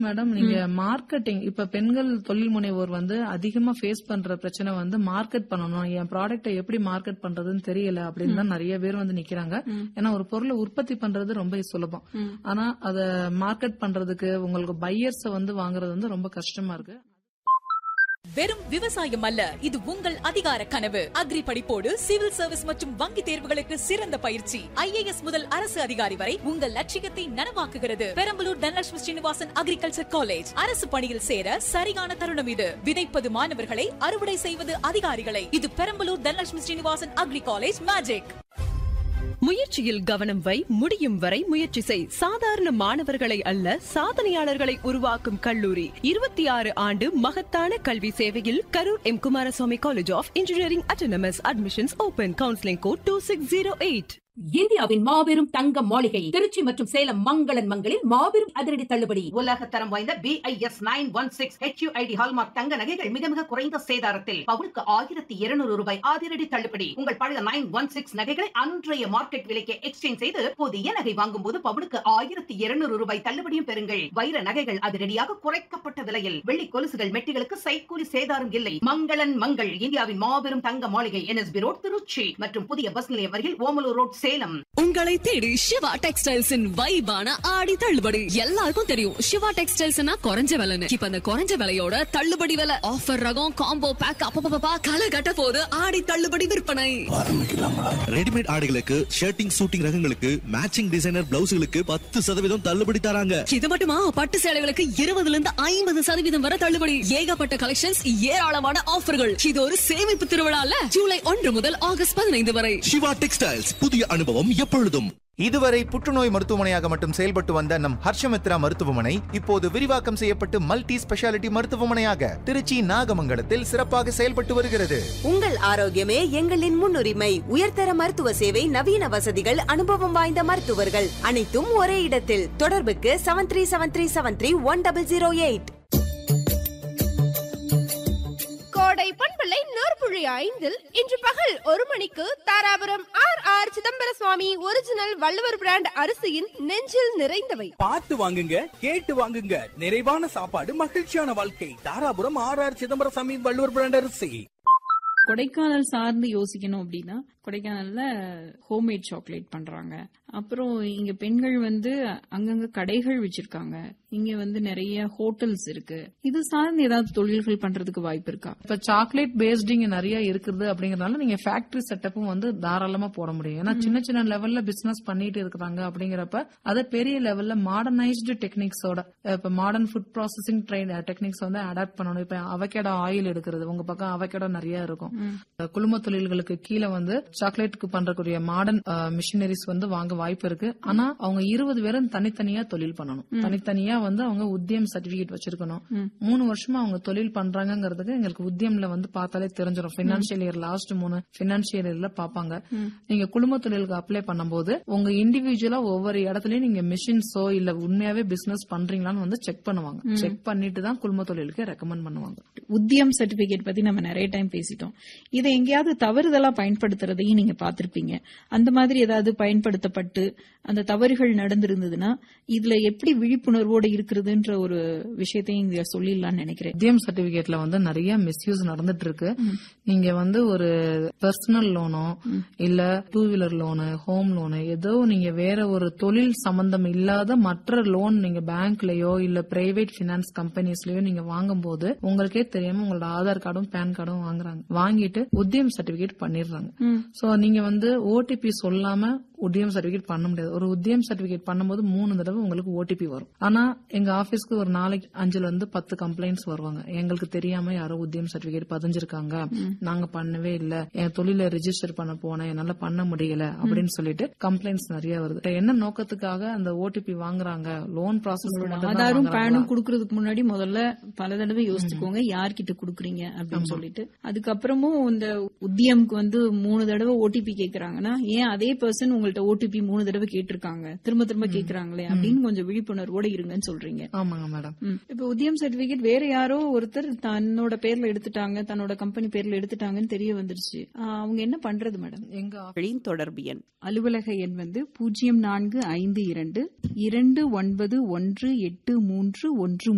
madam நீங்க marketing இப்ப பெண்கள் தொழில் முனைவோர் வந்து அதிகமா ஃபேஸ் பண்ற பிரச்சனை வந்து மார்க்கெட் பண்ணணும் என் ப்ராடக்ட்டை எப்படி மார்க்கெட் பண்றதுன்னு தெரியல அப்படின்னு தான் நிறைய பேர் வந்து நிக்கிறாங்க ஏன்னா ஒரு பொருளை உற்பத்தி பண்றது ரொம்ப சுலபம் ஆனா அத மார்க்கெட் பண்றதுக்கு உங்களுக்கு பையர்ஸ் வந்து வாங்குறது வந்து ரொம்ப கஷ்டமா இருக்கு வெறும் விவசாயம் அல்ல இது உங்கள் அதிகார கனவு அக்ரி படிப்போடு சிவில் சர்வீஸ் மற்றும் வங்கி தேர்வுகளுக்கு சிறந்த பயிற்சி ஐஏஎஸ் முதல் அரசு அதிகாரி வரை உங்கள் லட்சியத்தை நனவாக்குகிறது பெரம்பலூர் தனலட்சுமி ஸ்ரீனிவாசன் அக்ரிகல்ச்சர் காலேஜ் அரசு பணியில் சேர சரியான தருணம் இது விதைப்பது மாணவர்களை அறுவடை செய்வது அதிகாரிகளை இது Perambalur Dhanalakshmi Srinivasan agri college magic முயற்சியில் கவனம் வை முடியும் வரை முயற்சி செய் சாதாரண மாணவர்களை அல்ல சாதனையாளர்களை உருவாக்கும் கல்லூரி இருபத்தி ஆறு ஆண்டு மகத்தான கல்வி சேவையில் Karur M Kumaraswamy college of engineering autonomous admissions open counselling code two six zero eight இந்தியாவின் மாபெரும் தங்க மாளிகை திருச்சி மற்றும் சேலம் மங்களன் மங்களில் மாபெரும் அதிரடி தள்ளுபடி உலக தரம் வாய்ந்த BIS nine one six HUID hallmark தங்க நகைகள் மிக மிக குறைந்த சேதாரத்தில் பவுனுக்கு ஆயிரத்தி இருநூறு ரூபாய் அதிரடி தள்ளுபடி உங்கள் பழைய நைன் ஒன் சிக்ஸ் நகைகளை அன்றைய மார்க்கெட் விலைக்கு எக்ஸ்சேஞ்ச் செய்து புதிய நகை வாங்கும் போது பவுனுக்கு ஆயிரத்தி இருநூறு ரூபாய் தள்ளுபடியும் பெறுங்கள் வைர நகைகள் அதிரடியாக குறைக்கப்பட்ட விலையில் வெள்ளி கொலுசுகள் மெட்டிகளுக்கு சைக்கூலி சேதாரம் இல்லை மங்களன் மங்கள் இந்தியாவின் மாபெரும் தங்க மாளிகை என்எஸ்பி ரோட் திருச்சி மற்றும் புதிய பஸ் நிலையம் அருகில் ஓமலூர் ரோட் சேலம் உங்களை தேடி சிவா டெக்ஸ்டைல்ஸின் வைபான ஆடி தள்ளுபடி எல்லாருக்கும் தெரியும் சிவா டெக்ஸ்டைல்ஸ்னா குறைஞ்ச விலைன்னு இப்ப அந்த குறைஞ்ச விலையோட தள்ளுபடி விலை ஆஃபர் ரகம் காம்போ பேக் அப்பப்பா களை கட்ட போது ஆடி தள்ளுபடி விற்பனை ரெடிமேட் ஆடைகளுக்கு ஷர்ட்டிங் சூட்டிங் ரகங்களுக்கு மேட்சிங் டிசைனர் பிளவுஸ்களுக்கு பத்து சதவீதம் தள்ளுபடி தராங்க இது மட்டுமா பட்டு சேலைகளுக்கு இருபதுல இருந்து ஐம்பது சதவீதம் வரை தள்ளுபடி ஏகப்பட்ட கலெக்ஷன்ஸ் ஏராளமான ஆஃபர்கள் இது ஒரு சேமிப்பு திருவிழால ஜூலை ஒன்று முதல் ஆகஸ்ட் பதினைந்து வரை சிவா டெக்ஸ்டைல்ஸ் புதிய அனுபவம் எப்பொழுதும் இதுவரை புற்றுநோய் மருத்துவமனையாக மட்டும் செயல்பட்டு வந்த நம் ஹர்ஷமித்ரா மருத்துவமனை இப்போது விரிவாக்கம் செய்யப்பட்டு மல்டி ஸ்பெஷாலிட்டி மருத்துவமனையாக திருச்சி நாகமங்கலத்தில் சிறப்பாக செயல்பட்டு வருகிறது உங்கள் ஆரோக்கியமே எங்களின் முன்னுரிமை உயர்தர மருத்துவ சேவை நவீன வசதிகள் அனுபவம் வாய்ந்த மருத்துவர்கள் அனைத்தும் ஒரே இடத்தில் தொடர்புக்கு seven three seven three seven three one double zero eight Kodai பண்பலை நூற்புழி ஐந்தில் இன்று பகல் ஒரு மணிக்கு Dharapuram R R Chidambara Swamy original Valluvar brand அரிசியின் நெஞ்சில் நிறைந்தவை பார்த்து வாங்குங்க கேட்டு வாங்குங்க நிறைவான சாப்பாடு மகிழ்ச்சியான வாழ்க்கை Dharapuram R R Chidambaraswamy Valluvar brand அரிசி கொடைக்கானல் சார்ந்து யோசிக்கணும் அப்படின்னா கொடைக்கானல்ல ஹோம்மேட் சாக்லேட் பண்றாங்க அப்புறம் இங்க பெண்கள் வந்து அங்கங்க கடைகள் வச்சிருக்காங்க இங்க வந்து நிறைய ஹோட்டல்ஸ் இருக்கு இது சார்ந்து ஏதாவது தொழில்கள் பண்றதுக்கு வாய்ப்பு இருக்கா இப்ப சாக்லேட் பேஸ்ட் இங்க நிறைய இருக்குது அப்படிங்கறதுனால நீங்க ஃபேக்டரி செட்டப்பும் வந்து தாராளமா போட முடியும் ஏன்னா சின்ன சின்ன லெவல்ல பிசினஸ் பண்ணிட்டு இருக்காங்க அப்படிங்கிறப்ப அதை பெரிய லெவல்ல மாடர்னைஸ்டு டெக்னிக்ஸோட இப்ப modern food processing train techniques வந்து அடாப்ட் பண்ணணும் இப்ப அவகேடோ ஆயில் எடுக்கிறது உங்க பக்கம் அவகேடோ நிறைய இருக்கும் குழும தொழில்களுக்கு கீழே வந்து சாக்லேட்டுக்கு பண்றக்கூடிய மாடர்ன் மிஷினரிஸ் வந்து வாங்க வாய்ப்பு இருக்கு ஆனா அவங்க இருபது பேரும் தனித்தனியா தொழில் பண்ணணும் தனித்தனியா வந்து அவங்க உத்தியம் சர்டிபிகேட் வச்சிருக்கணும் மூணு வருஷமா அவங்க தொழில் பண்றாங்கிறதுக்கு எங்களுக்கு உத்தியம்ல வந்து பார்த்தாலே தெரிஞ்சிடும் பினான்சியல் இயர் லாஸ்ட் மூணு பினான்சியல் இயர்ல பாப்பாங்க நீங்க குழும தொழிலுக்கு அப்ளை பண்ணும்போது உங்க இண்டிவிஜுவலா ஒவ்வொரு இடத்துலயும் நீங்க மிஷின்ஸோ இல்ல உண்மையாவே பிசினஸ் பண்றீங்களான்னு வந்து செக் பண்ணுவாங்க செக் பண்ணிட்டு தான் குழும தொழிலுக்கு ரெக்கமெண்ட் பண்ணுவாங்க உத்தியம் சர்டிபிகேட் பத்தி நம்ம நிறைய டைம் பேசிட்டோம் இதை எங்கேயாவது தவறுதலா பயன்படுத்துறதையும் நீங்க பார்த்திருப்பீங்க அந்த மாதிரி ஏதாவது பயன்படுத்தப்பட்டு அந்த தவறுகள் நடந்திருந்ததுன்னா இதுல எப்படி விழிப்புணர்வோட இருக்கிறதுன்ற ஒரு விஷயத்தையும் இங்க சொல்லிடலாம்னு நினைக்கிறேன் உத்தியம் சர்டிபிகேட்ல வந்து நிறைய மிஸ்யூஸ் நடந்துட்டு இருக்கு நீங்க வந்து ஒரு பர்சனல் லோனோ இல்ல two wheeler loan home loan ஏதோ நீங்க வேற ஒரு தொழில் சம்பந்தம் இல்லாத மற்ற லோன் நீங்க பேங்க்லயோ இல்ல பிரைவேட் பினான்ஸ் கம்பெனிஸ்லயோ நீங்க வாங்கும்போது உங்களுக்கே தெரியாம உங்களோட ஆதார் கார்டும் பேன் கார்டும் வாங்குறாங்க வாங்கிட்டு உத்தியம் சர்டிபிகேட் பண்ணிடுறாங்க சோ நீங்க வந்து ஓடிபி சொல்லாம உத்தியம் சர்டிபிகேட் பண்ண முடியாது ஒரு உத்தியம் சர்டிபிகேட் பண்ணும்போது மூணு தடவை உங்களுக்கு ஓடிபி வரும் ஆனா எங்க ஆபீஸ்க்கு ஒரு நாளைக்கு அஞ்சுல இருந்து பத்து கம்ப்ளைண்ட்ஸ் வருவாங்க எங்களுக்கு தெரியாம யாரோ உத்தியம் சர்டிபிகேட் பதிஞ்சிருக்காங்க நாங்க பண்ணவே இல்ல என் தொழில ரெஜிஸ்டர் பண்ண போனேன் என்னால பண்ண முடியல அப்படின்னு சொல்லிட்டு கம்ப்ளைண்ட்ஸ் நிறைய வருது என்ன நோக்கத்துக்காக அந்த ஓடிபி வாங்குறாங்க லோன் ப்ராசஸ் ஆதாரும் பேனும் குடுக்கறதுக்கு முன்னாடி முதல்ல பல தடவை யோசிச்சுக்கோங்க யார்கிட்ட குடுக்குறீங்க அப்படின்னு சொல்லிட்டு அதுக்கப்புறமும் இந்த உத்தியம்க்கு வந்து மூணு தடவை ஓடிபி கேக்குறாங்கன்னா ஏன் அதே பர்சன் உங்கள்ட்ட ஓடிபி மூணு தடவை கேட்டிருக்காங்க திரும்ப திரும்ப கேக்குறாங்களே அப்படின்னு கொஞ்சம் விழிப்புணர்வோட இருங்கன்னு சொல்றீங்க ஆமாங்க மேடம் இப்ப உத்தியம் சர்டிபிகேட் வேற யாரோ ஒருத்தர் தன்னோட பேர்ல எடுத்துட்டாங்க தன்னோட கம்பெனி பேர்ல எடுத்துட்டாங்கன்னு தெரிய வந்துருச்சு அவங்க என்ன பண்றது மேடம் எங்க தொடர்பு எண் அலுவலக எண் வந்து பூஜ்ஜியம் நான்கு ஐந்து இரண்டு இரண்டு ஒன்பது ஒன்று எட்டு மூன்று ஒன்று